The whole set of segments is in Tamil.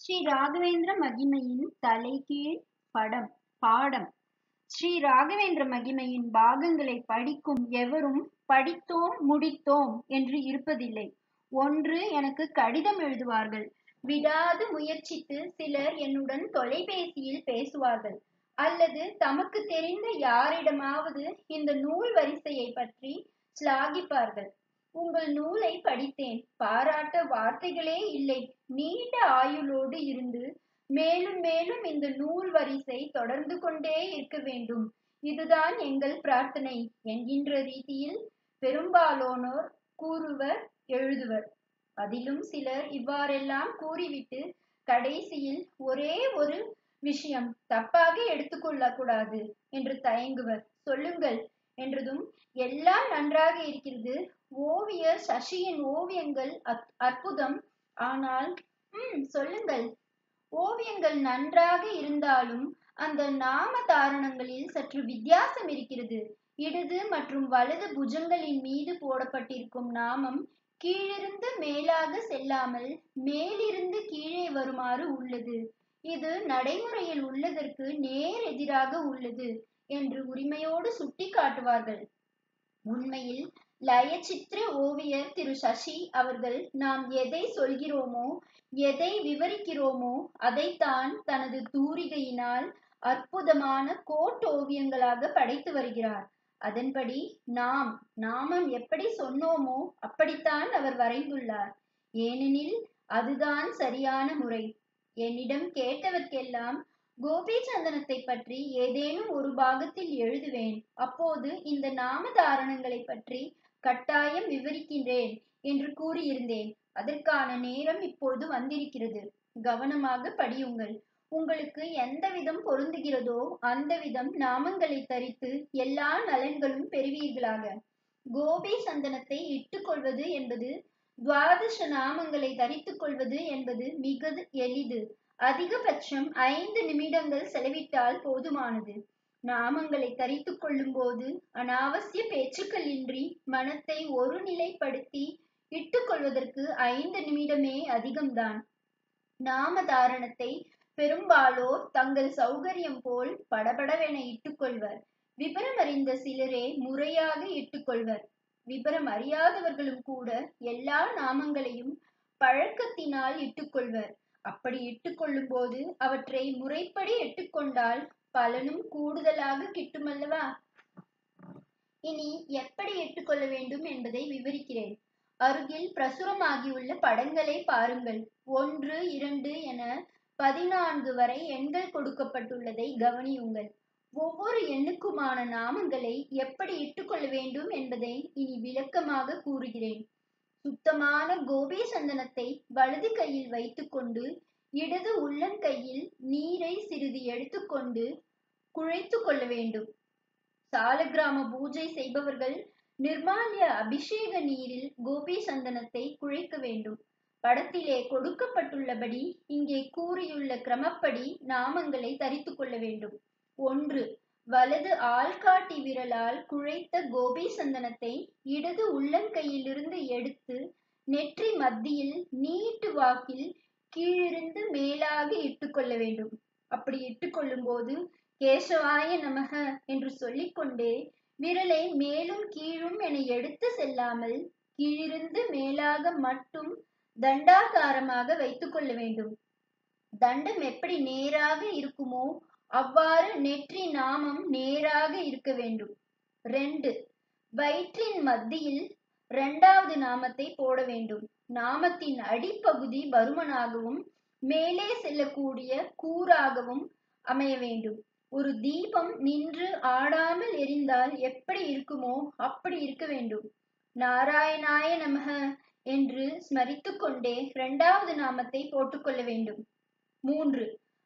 ஸ்ரீ ராகவேந்திர மகிமையின் தலைகீழ் படம் பாடம் ஸ்ரீ ராகவேந்திர மகிமையின் பாகங்களை படிக்கும் எவரும் படித்தோம் முடித்தோம் என்று இருப்பதில்லை ஒன்று எனக்கு கடிதம் எழுதுவார்கள் விடாது முயற்சித்து சிலர் என்னுடன் தொலைபேசியில் பேசுவார்கள் அல்லது தமக்கு தெரிந்த யாரிடமாவது இந்த நூல் வரிசையை பற்றி சிலாகிப்பார்கள் உங்கள் நூலை படித்தேன் பாராட்ட வார்த்தைகளே இல்லை நீண்ட ஆயுளோடு இருந்து மேலும் மேலும் இந்த நூல் வரிசை தொடர்ந்து கொண்டே இருக்க வேண்டும் இதுதான் எங்கள் பிரார்த்தனை என்கின்ற ரீதியில் பெரும்பாலானோர் கூறுவர் எழுதுவர் அதிலும் சிலர் இவ்வாறெல்லாம் கூறிவிட்டு கடைசியில் ஒரே ஒரு விஷயம் தப்பாக எடுத்துக்கொள்ள கூடாது என்று தயங்குவர் சொல்லுங்கள் என்றதும் எல்லாம் நன்றாக இருக்கிறது ஓவியர் சசியின் ஓவியங்கள் அற்புதம் ஆனால் ம் சொல்லுங்கள் ஓவியங்கள் நன்றாக இருந்தாலும் அந்த நாம தாரணங்களில் சற்று வித்தியாசம் இருக்கிறது இடது மற்றும் வலது புஜங்களின் மீது போடப்பட்டிருக்கும் நாமம் கீழிருந்து மேலாக செல்லாமல் மேலிருந்து கீழே வருமாறு உள்ளது இது நடைமுறையில் உள்ளதற்கு நேர் எதிராக உள்ளது என்று உரிமையோடு சுட்டி காட்டுவார்கள் உண்மையில் லயச்சித்திர ஓவியர் திரு சசி அவர்கள் நாம் எதை சொல்கிறோமோ எதை விவரிக்கிறோமோ அதைத்தான் தனது தூரிகையினால் அற்புதமான கோட்டோவியங்களாக படைத்து வருகிறார் அதன்படி நாம் நாமம் எப்படி சொன்னோமோ அப்படித்தான் அவர் வரைந்துள்ளார் ஏனெனில் அதுதான் சரியான முறை என்னிடம் கேட்டவர்க்கெல்லாம் கோபிச்சந்தனத்தை பற்றி ஏதேனும் ஒரு பாகத்தில் எழுதுவேன் அப்போது இந்த நாம தாரணங்களை பற்றி கட்டாயம் விவரிக்கின்றேன் என்று கூறியிருந்தேன் அதற்கான நேரம் இப்பொழுது வந்திருக்கிறது கவனமாக படியுங்கள் உங்களுக்கு எந்த விதம் பொருந்துகிறதோ அந்த விதம் நாமங்களை தரித்து எல்லா நலன்களும் பெறுவீர்களாக கோபி சந்தனத்தை இட்டுக்கொள்வது என்பது துவாதச நாமங்களை தரித்துக் கொள்வது என்பது மிக எளிது அதிகபட்சம் ஐந்து நிமிடங்கள் செலவிட்டால் போதுமானது நாமங்களை தரித்து கொள்ளும் போது அனாவசிய பேச்சுக்கள் இன்றி மனத்தை ஒரு நிலைப்படுத்தி இட்டுக்கொள்வதற்கு ஐந்து நிமிடமே அதிகம்தான் நாம தாரணத்தை பெரும்பாலோர் தங்கள் சௌகரியம் போல் படபடவென இட்டுக்கொள்வர் விபரம் அறிந்த சிலரே முறையாக இட்டுக்கொள்வர் விபரம் அறியாதவர்களும் கூட எல்லா நாமங்களையும் பழக்கத்தினால் இட்டுக்கொள்வர் அப்படி இட்டுக்கொள்ளும் போது அவற்றை முறைப்படி இட்டுக்கொண்டால் பலனும் கூடுதலாக கிட்டுமல்லவா இனி எப்படி இட்டுக்கொள்ள வேண்டும் என்பதை விவரிக்கிறேன் அருகில் பிரசுரமாகியுள்ள படங்களை பாருங்கள் ஒன்று இரண்டு என பதினான்கு வரை எண்கள் கொடுக்கப்பட்டுள்ளதை கவனியுங்கள் ஒவ்வொரு எண்ணுக்குமான நாமங்களை எப்படி இட்டுக்கொள்ள வேண்டும் என்பதை இனி விளக்கமாக கூறுகிறேன் சுத்தமான கோபி சந்தனத்தை வலது கையில் வைத்துக்கொண்டு இடது உள்ளங்கையில் நீரை சிறிது எடுத்துக்கொண்டு குழைத்து கொள்ள வேண்டும் சாலக்கிராம பூஜை செய்பவர்கள் நிர்மால்ய அபிஷேக நீரில் கோபி சந்தனத்தை குழைக்க வேண்டும் படத்திலே கொடுக்கப்பட்டுள்ளபடி இங்கே கூறியுள்ள கிரமப்படி நாமங்களை தரித்து கொள்ள வேண்டும் ஒன்று வலது ஆள்காட்டி விரலால் குழைத்த கோபி சந்தனத்தை இடது உள்ளங்கையிலிருந்து எடுத்து நெற்றி மத்தியில் நீட்டு வாக்கில் கீழிருந்து மேலாக இட்டுக்கொள்ள வேண்டும் அப்படி இட்டுக்கொள்ளும் போது கேசவாய நமக என்று சொல்லிக்கொண்டே விரலை மேலும் கீழும் என எடுத்து செல்லாமல் கீழிருந்து மேலாக மட்டும் தண்டாகாரமாக வைத்துக் கொள்ள வேண்டும் தண்டம் எப்படி நேராக இருக்குமோ அவ்வாறு நெற்றி நாமம் நேராக இருக்க வேண்டும் ரெண்டு வயிற்றின் மத்தியில் இரண்டாவது நாமத்தை போட வேண்டும் நாமத்தின் அடிப்பகுதி பருமனாகவும் மேலே செல்லக்கூடிய கூறாகவும் அமைய வேண்டும் ஒரு தீபம் நின்று ஆடாமல் எரிந்தால் எப்படி இருக்குமோ அப்படி இருக்க வேண்டும் நாராயணாய நமக என்று ஸ்மரித்து கொண்டே இரண்டாவது நாமத்தை போட்டுக்கொள்ள வேண்டும் மூன்று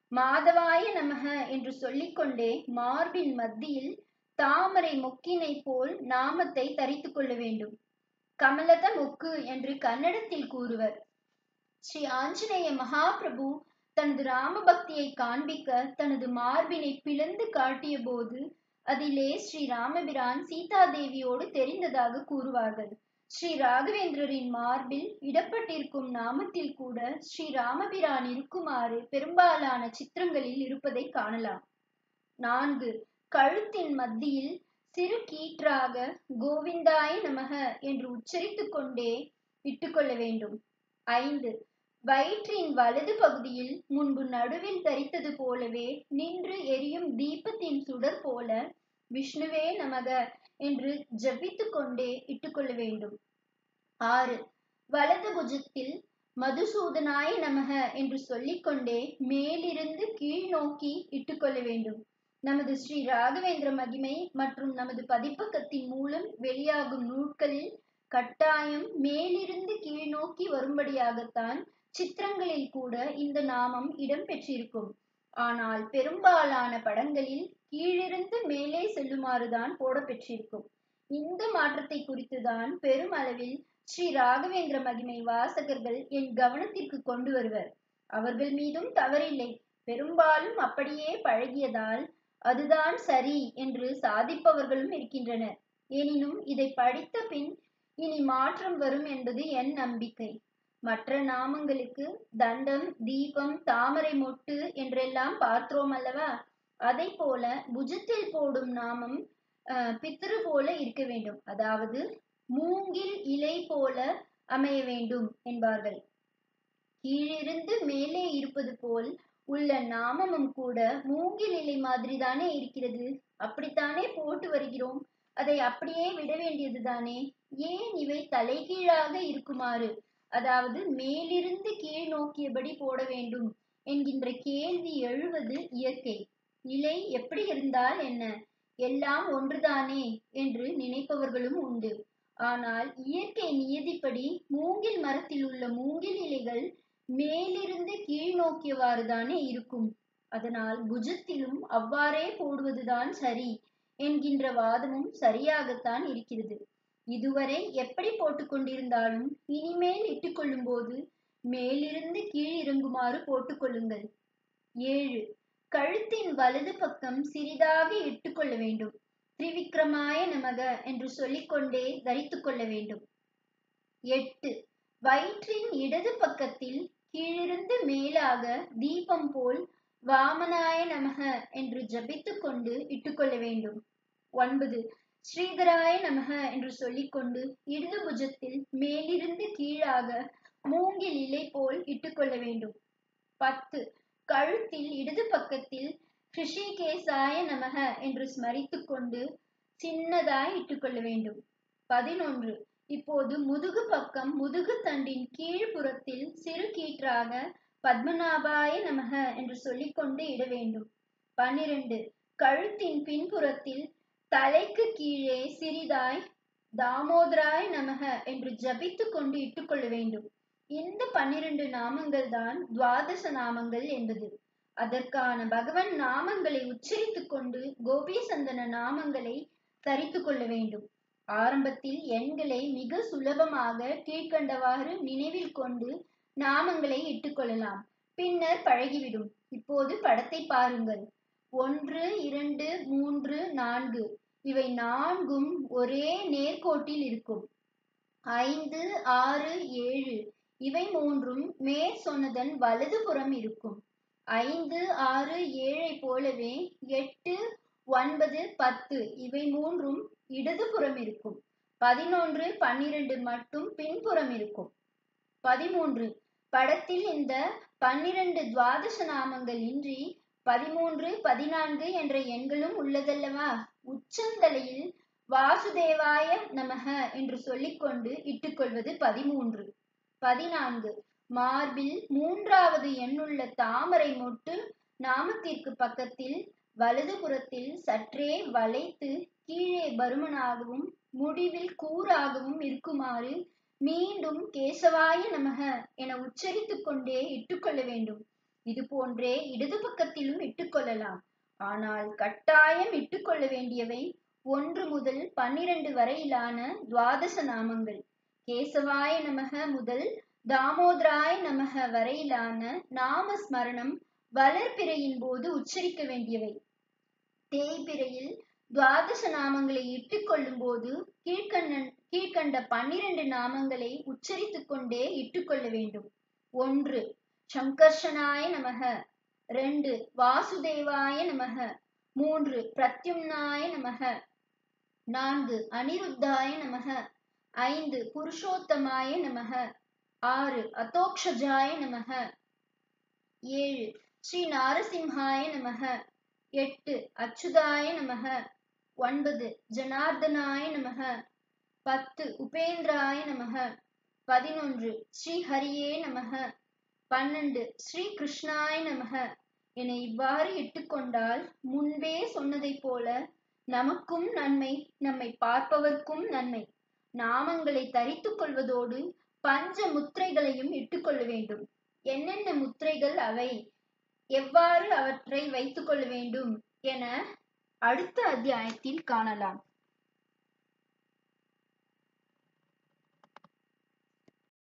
மாதவாய நமக என்று சொல்லிக்கொண்டே மார்பின் மத்தியில் தாமரை மொக்கினை போல் நாமத்தை தரித்து கொள்ள வேண்டும் கமலத மொக்கு என்று கன்னடத்தில் கூறுவர் ஸ்ரீ ஆஞ்சநேய மகாபிரபு தனது ராம பக்தியை காண்பிக்க தனது மார்பினை பிளந்து காட்டிய போது அதிலே ஸ்ரீ ராமபிரான் சீதாதேவியோடு தெரிந்ததாக கூறுவார்கள் ஸ்ரீ ராகவேந்திரரின் மார்பில் இடப்பட்டிருக்கும் நாமத்தில் கூட ஸ்ரீ ராமபிரான் இருக்குமாறு பெரும்பாலான சித்திரங்களில் இருப்பதை காணலாம் நான்கு கழுத்தின் மத்தியில் சிறு கீற்றாக கோவிந்தாய நமக என்று உச்சரித்துக் கொண்டே இட்டுக்கொள்ள வேண்டும் ஐந்து வயிற்றின் வலது பகுதியில் முன்பு நடுவில் தரித்தது போலவே நின்று எரியும் தீபத்தின் சுடர் போல விஷ்ணுவே நமக என்று ஜபித்துக் கொண்டே இட்டுக்கொள்ள வேண்டும் ஆறு வலது புஜத்தில் மதுசூதனாய நமக என்று சொல்லிக்கொண்டே மேலிருந்து கீழ் நோக்கி இட்டுக்கொள்ள வேண்டும் நமது ஸ்ரீ ராகவேந்திர மகிமை மற்றும் நமது பதிப்பக்கத்தின் மூலம் வெளியாகும் நூல்களில் கட்டாயம் மேலிருந்து கீழ் நோக்கி வரும்படியாகத்தான் சித்திரங்களில் கூட இந்த நாமம் இடம்பெற்றிருக்கும் ஆனால் பெரும்பாலான படங்களில் கீழிருந்து மேலே செல்லுமாறுதான் போடப்பெற்றிருக்கும் இந்த மாற்றத்தை குறித்துதான் பெருமளவில் ஸ்ரீ ராகவேந்திர மகிமை வாசகர்கள் என் கவனத்திற்கு கொண்டு வருவர் அவர்கள் மீதும் தவறில்லை பெரும்பாலும் அப்படியே பழகியதால் அதுதான் சரி என்று சாதிப்பவர்களும் இருக்கின்றனர் எனினும் இதை படித்த பின் இனி மாற்றம் வரும் என்பது என் நம்பிக்கை மற்ற நாமங்களுக்கு தண்டம் தீபம் தாமரை மொட்டு என்றெல்லாம் பார்த்தோம் அல்லவா அதை போல புஜத்தில் போடும் நாமம் பித்திரு போல இருக்க வேண்டும் அதாவது மூங்கில் இலை போல அமைய வேண்டும் என்பார்கள் கீழிருந்து மேலே இருப்பது போல் உள்ள நாமமும் கூட மூங்கில் இலை மாதிரி தானே இருக்கிறது அப்படித்தானே போட்டு வருகிறோம் அதை அப்படியே விட வேண்டியது தானே ஏன் இவை தலைகீழாக இருக்குமாறு அதாவது மேலிருந்து கீழ் நோக்கியபடி போட வேண்டும் என்கின்ற கேள்வி எழுவது இயற்கை இலை எப்படி இருந்தால் என்ன எல்லாம் ஒன்றுதானே என்று நினைப்பவர்களும் உண்டு ஆனால் இயற்கை நியதிப்படி மூங்கில் மரத்தில் உள்ள மூங்கில் இலைகள் மேலிருந்து கீழ் நோக்கியவாறு தானே இருக்கும் அதனால் புஜத்திலும் அவ்வாறே போடுவதுதான் சரி என்கின்ற வாதமும் சரியாகத்தான் இருக்கிறது இதுவரை எப்படி போட்டுக்கொண்டிருந்தாலும் இனிமேல் இட்டுக்கொள்ளும் போது மேலிருந்து கீழ் இறங்குமாறு போட்டுக்கொள்ளுங்கள் ஏழு கழுத்தின் வலது பக்கம் சிறிதாக இட்டுக்கொள்ள வேண்டும் திரிவிக்ரமாய நமக என்று சொல்லிக்கொண்டே தரித்து கொள்ள வேண்டும் எட்டு வயிற்றின் இடது பக்கத்தில் கீழிருந்து மேலாக தீபம் போல் வாமனாய நமக என்று ஜபித்துக் கொண்டு இட்டுக்கொள்ள வேண்டும் ஒன்பது ஸ்ரீதராய நமக என்று சொல்லிக்கொண்டு இடது புஜத்தில் மேலிருந்து கீழாக மூங்கில் இலை போல் இட்டுக்கொள்ள வேண்டும் பத்து கழுத்தில் இடது பக்கத்தில் ரிஷிகேசாய நமக என்று ஸ்மரித்துக் கொண்டு சின்னதாய் இட்டுக்கொள்ள வேண்டும் பதினொன்று இப்போது முதுகு பக்கம் முதுகு தண்டின் கீழ்ப்புறத்தில் சிறு கீற்றாக பத்மநாபாய நமக என்று சொல்லிக்கொண்டு இட வேண்டும் பன்னிரண்டு கழுத்தின் பின்புறத்தில் தலைக்கு கீழே சிறிதாய் தாமோதராய் நமக என்று ஜபித்து கொண்டு இட்டுக்கொள்ள வேண்டும் இந்த பன்னிரண்டு நாமங்கள் தான் துவாதச நாமங்கள் என்பது அதற்கான பகவன் நாமங்களை உச்சரித்துக் கொண்டு கோபிசந்தன நாமங்களை தரித்து கொள்ள வேண்டும் ஆரம்பத்தில் எண்களை மிக சுலபமாக கீழ்கண்டவாறு நினைவில் கொண்டு நாமங்களை இட்டுக்கொள்ளலாம் பின்னர் பழகிவிடும் இப்போது படத்தை பாருங்கள் ஒன்று இரண்டு மூன்று நான்கு இவை நான்கும் ஒரே நேர்கோட்டில் இருக்கும் ஐந்து ஆறு ஏழு இவை மூன்றும் மேற் சொன்னதன் வலதுபுறம் இருக்கும் ஐந்து ஆறு ஏழை போலவே எட்டு ஒன்பது பத்து இவை மூன்றும் இடதுபுறம் இருக்கும் பதினொன்று பன்னிரண்டு மட்டும் பின்புறம் இருக்கும் பதிமூன்று படத்தில் இந்த பன்னிரண்டு துவாதச நாமங்கள் இன்றி பதிமூன்று பதினான்கு என்ற எண்களும் உள்ளதல்லவா உச்சந்தலையில் வாசுதேவாய நமக என்று சொல்லிக்கொண்டு இட்டுக்கொள்வது பதிமூன்று பதினான்கு மார்பில் மூன்றாவது எண்ணுள்ள தாமரை மொட்டு நாமத்திற்கு பக்கத்தில் வலதுபுறத்தில் சற்றே வளைத்து கீழே பருமனாகவும் முடிவில் கூறாகவும் இருக்குமாறு மீண்டும் கேசவாய நமக என உச்சரித்துக் கொண்டே இட்டுக்கொள்ள வேண்டும் இது போன்றே இடது பக்கத்திலும் இட்டுக்கொள்ளலாம் ஆனால் கட்டாயம் இட்டுக்கொள்ள வேண்டியவை ஒன்று முதல் பன்னிரண்டு வரையிலான துவாதச நாமங்கள் கேசவாய நமக முதல் தாமோதராய நமக வரையிலான நாம ஸ்மரணம் வளர்பிறையின் போது உச்சரிக்க வேண்டியவை தேய்பிறையில் துவாதச நாமங்களை இட்டுக்கொள்ளும் போது கீழ்கண்ணன் கீழ்கண்ட பன்னிரண்டு நாமங்களை உச்சரித்துக் கொண்டே இட்டுக்கொள்ள வேண்டும் ஒன்று சங்கர்ஷனாய நமக ரெண்டு வாசுதேவாய நமக மூன்று பிரத்யும்னாய நமக நான்கு அனிருத்தாய நமக ஐந்து புருஷோத்தமாய நமக ஆறு அதோக்ஷஜாய நமக ஏழு ஸ்ரீ நாரசிம்ஹாய நமக எட்டு அச்சுதாய நமக ஒன்பது ஜனார்தனாய நமக பத்து உபேந்திராய நமக பதினொன்று ஸ்ரீ ஹரியே நமக பன்னெண்டு ஸ்ரீ கிருஷ்ணாய நமக என இவ்வாறு இட்டுக்கொண்டால் முன்பே சொன்னதைப் போல நமக்கும் நன்மை நம்மை பார்ப்பவர்க்கும் நன்மை நாமங்களை தரித்துக் கொள்வதோடு பஞ்ச முத்திரைகளையும் இட்டுக்கொள்ள வேண்டும் என்னென்ன முத்திரைகள் அவை எவ்வாறு அவற்றை வைத்துக் கொள்ள வேண்டும் என அடுத்த அத்தியாயத்தில் காணலாம்